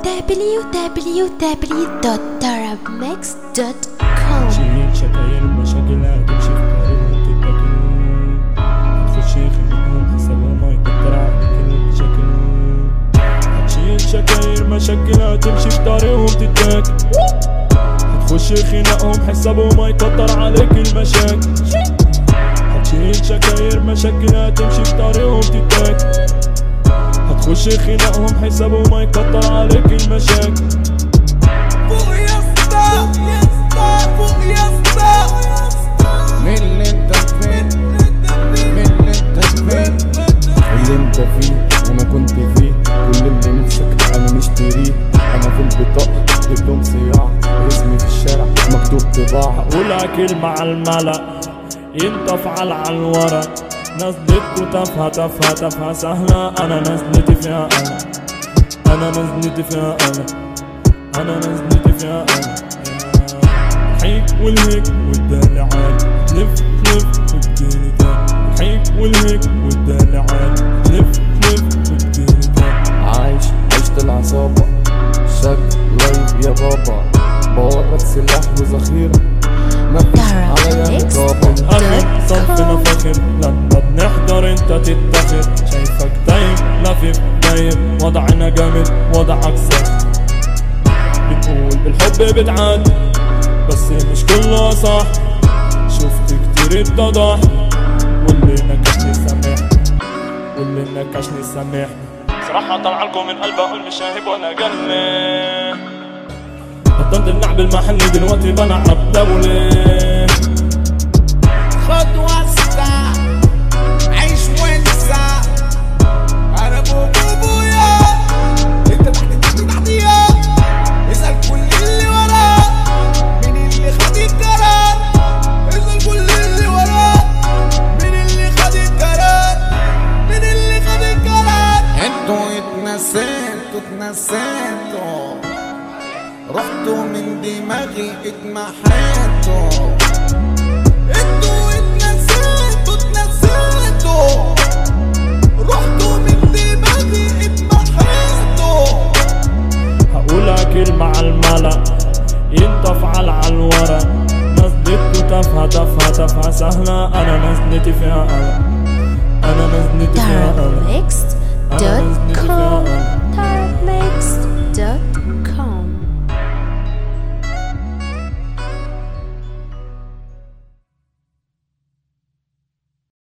www.tarabmix.com شيل شكاير مشاكل هتمشي في طريق وتتاكل هتخش خناقهم حسابها ما يكتر عليك المشاكل هتشيل شكاير مشاكل هتمشي في طريق وتتاكل هتخش خناقهم حسابهم ما يكتر عليك المشاكل هتشيل شكاير مشاكل هتمشي في طريق وتتاكل هتخش خناقهم حسابهم ما يكتر عليك المشاكل فوق يا اسطى يا اسطى فوق يا اسطى من اللي انت فين من اللي انت فين اللي انت فيه انا كنت فيه كل اللي نفسك انا مشتريه انا في البطاقة دبلوم صياعة اسمي في الشارع مكتوب طباعة قولها كلمة على الملأ ينتفعل على الورق نزلتكوا تافهة تافهة تافهة سهلة أنا نزلتي فيها أنا أنا نزلتي فيها أنا أنا نزلتي فيها أنا الحيك والهيك والدلع عالي لف لف واديني تاني الحيك والهيك والدلع عالي لف لف واديني تاني عايش عيشة العصابة شكل لايف يا بابا بورك سلاح وذخيرة مفيش عليا رقابة أنا صنفنا فاخر لما بنحضر انت تتاخر شايفك دايم لافف دايم وضعنا جامد وضعك سخ بتقول الحب بتعاد بس مش كله صح شفت كتير اتضح واللي نكشني سامحني واللي نكشني سامحني صراحة طلع لكم من قلبي اقول مش هاهب ولا قلي بطلت اللعب المحلي دلوقتي بلعب دولي خد وسع عيش وانسى انا ابو ابويا انت تحت تحت تحتيا اسال كل اللي وراه مين اللي خد القرار اسال كل اللي وراه مين اللي خد القرار مين اللي خد القرار انتوا اتنسيتوا اتنسيتوا رحتوا من دماغي اتمحيتوا انتوا اتنسيتوا اتنسيتوا رحتوا من دماغي اتمحيتوا هقولها كلمة على الملأ ينتفعل على الورق نزلتكوا تافهة تافهة تافهة سهلة أنا نزلتي فيها أنا أنا نزلتي فيها أنا أنا نزلتي فيها tarabmix.com أنا tarabmix.com